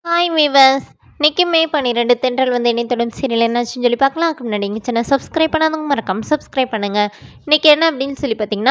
hi viewers இன்னைக்கு மே பன்னிரெண்டு தென்றல் வந்து இணையத்தோடும் சீரியல் என்னாச்சுன்னு சொல்லி பார்க்கலாம் அதுக்கு முன்னாடி நீங்கள் சேனல் சப்ஸ்கிரைப் பண்ணாதவங்க மறக்காம சப்ஸ்கிரைப் பண்ணுங்கள் இன்றைக்கி என்ன அப்படின்னு சொல்லி பார்த்தீங்கன்னா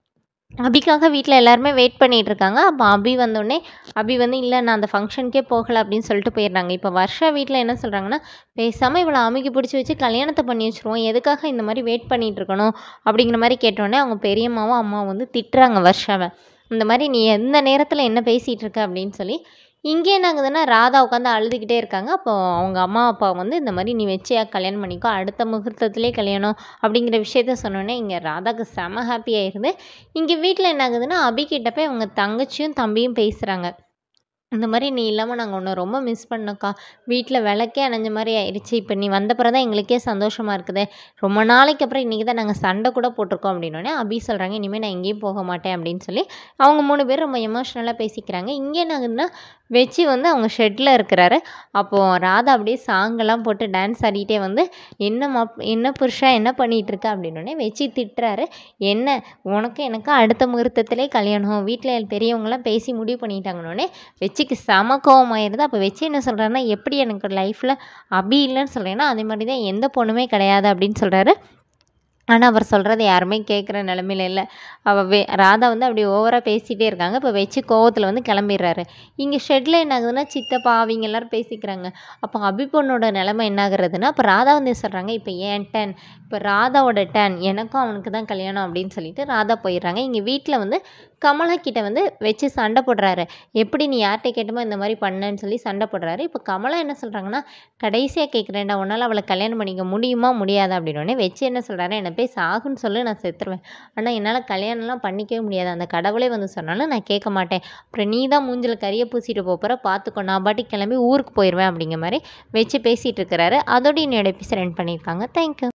அபிக்காக வீட்டில் எல்லாருமே வெயிட் பண்ணிட்டு இருக்காங்க அப்போ அபி வந்தோடனே அபி வந்து இல்லை நான் அந்த ஃபங்க்ஷனுக்கே போகலை அப்படின்னு சொல்லிட்டு போயிடுறாங்க இப்போ வர்ஷா வீட்டில் என்ன சொல்கிறாங்கன்னா பேசாமல் இவளை அமுக்கி பிடிச்சி வச்சு கல்யாணத்தை பண்ணி வச்சுருவோம் எதுக்காக இந்த மாதிரி வெயிட் பண்ணிட்டு இருக்கணும் அப்படிங்கிற மாதிரி கேட்டோடனே அவங்க பெரியம்மாவும் அம்மாவும் வந்து திட்டுறாங்க வர்ஷாவை இந்த மாதிரி நீ எந்த நேரத்தில் என்ன பேசிகிட்டு இருக்க அப்படின்னு சொல்லி இங்கே என்ன ஆகுதுன்னா ராதா உட்காந்து அழுதுகிட்டே இருக்காங்க அப்போ அவங்க அம்மா அப்பா வந்து இந்த மாதிரி நீ வச்சியா கல்யாணம் பண்ணிக்கோ அடுத்த முகூர்த்தத்திலே கல்யாணம் அப்படிங்கிற விஷயத்த சொன்னோன்னே இங்கே ராதாக்கு செம ஹாப்பி ஆயிடுது இங்கே வீட்டில் என்ன ஆகுதுன்னா அபிகிட்ட போய் அவங்க தங்கச்சியும் தம்பியும் பேசுகிறாங்க இந்த மாதிரி நீ இல்லாமல் நாங்கள் உன்னை ரொம்ப மிஸ் பண்ணோக்கா வீட்டில் விளக்கே அணைஞ்ச மாதிரி ஆயிடுச்சு இப்போ நீ வந்த பிறகு தான் எங்களுக்கே சந்தோஷமாக இருக்குது ரொம்ப நாளைக்கு அப்புறம் இன்றைக்கி தான் நாங்கள் சண்டை கூட போட்டிருக்கோம் அப்படின்னோடனே அபி சொல்கிறாங்க இனிமேல் நான் எங்கேயும் போக மாட்டேன் அப்படின்னு சொல்லி அவங்க மூணு பேரும் ரொம்ப எமோஷ்னலாக பேசிக்கிறாங்க இங்கே என்ன ஆகுதுன்னா வெச்சி வந்து அவங்க ஷெட்டில் இருக்கிறாரு அப்போது ராதா அப்படியே சாங்கெல்லாம் போட்டு டான்ஸ் ஆடிட்டே வந்து என்ன மாப் என்ன புருஷா என்ன பண்ணிகிட்டு இருக்க அப்படின்னோடனே வெச்சி திட்டுறாரு என்ன உனக்கு எனக்கு அடுத்த முகூர்த்தத்திலே கல்யாணம் வீட்டில் பெரியவங்களாம் பேசி முடிவு பண்ணிட்டாங்கன்னொடனே வெச்சிக்கு செம கோவமாயிருது அப்போ வெச்சி என்ன சொல்கிறாருன்னா எப்படி எனக்கு லைஃப்பில் அபி இல்லைன்னு சொல்கிறேன்னா அதே மாதிரி தான் எந்த பொண்ணுமே கிடையாது அப்படின்னு சொல்கிறாரு ஆனால் அவர் சொல்கிறத யாருமே கேட்குற நிலமையில இல்லை அவள் வே ராதா வந்து அப்படி ஓவராக பேசிகிட்டே இருக்காங்க இப்போ வச்சு கோவத்தில் வந்து கிளம்பிடுறாரு இங்கே ஷெட்டில் என்ன ஆகுதுன்னா சித்தப்பா அவங்க எல்லாரும் பேசிக்கிறாங்க அப்போ அபி பொண்ணோட நிலமை என்ன ஆகுறதுன்னா அப்போ ராதா வந்து சொல்கிறாங்க இப்போ ஏன் டேன் இப்போ ராதாவோட டேன் எனக்கும் அவனுக்கு தான் கல்யாணம் அப்படின்னு சொல்லிட்டு ராதா போயிடுறாங்க இங்கே வீட்டில் வந்து கமலா கிட்ட வந்து வச்சு சண்டை போடுறாரு எப்படி நீ யார்கிட்ட கேட்டுமோ இந்த மாதிரி பண்ணேன்னு சொல்லி சண்டை போடுறாரு இப்போ கமலா என்ன சொல்கிறாங்கன்னா கடைசியாக கேட்குறேன்டா உன்னால் அவளை கல்யாணம் பண்ணிக்க முடியுமா முடியாதா அப்படின்னோடனே வச்சு என்ன சொல்கிறாரு என்னை போய் சாகுன்னு சொல்லு நான் செத்துருவேன் ஆனால் என்னால் கல்யாணம்லாம் பண்ணிக்கவே முடியாது அந்த கடவுளே வந்து சொன்னாலும் நான் கேட்க மாட்டேன் அப்புறம் நீ தான் மூஞ்சில் கறியை பூசிட்டு போகிற பார்த்துக்கோ நான் பாட்டி கிளம்பி ஊருக்கு போயிடுவேன் அப்படிங்கிற மாதிரி வச்சு பேசிகிட்டு இருக்கிறாரு அதோட என்னோட எபிசோட் எண்ட் பண்ணியிருக்காங்க தேங்க்யூ